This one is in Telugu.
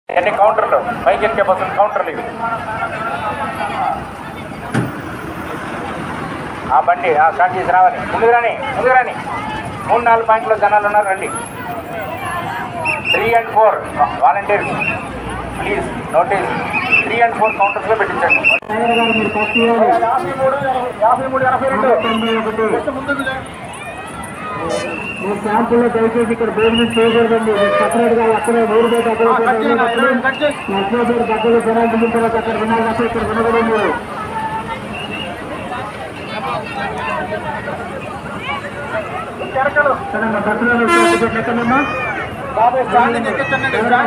అన్ని కౌంటర్లు పైకి ఎక్కే బస్సులు కౌంటర్లు ఇవి ఆ బండి ఆ స్టార్ట్ చేసి రావాలి ముందుకు రాని ముందుకు రాని మూడు నాలుగు పాయింట్లో జనాలు ఉన్నారు రండి three and four volunteers please notice three and four కౌంటర్స్లో పెట్టించండి నాయర్ గారు మీరు ఫస్ట్ ఇవ్వాలి యాభై మూడు యాభై మూడు ఎనభై రెండు తొంభై ఒకటి ముందుకు లే. మీ క్యాంపుల్లో దయచేసి ఇక్కడ భోజనం చేయకూడదండి మీరు సపరేట్ గా అక్కడే ఊరు బయట అక్కడ కట్ చేయి, కట్ చేయి. నచ్చినప్పుడు దగ్గర జనాలు దిగిన తర్వాత అక్కడ వినాలి అక్కడ ఇక్కడ వినకూడదు మీరు చెరకలు సరే మా పత్రాలు ఎక్కడమ్మా బాబాయ్ స్టాండింగ్ ఎక్కించండి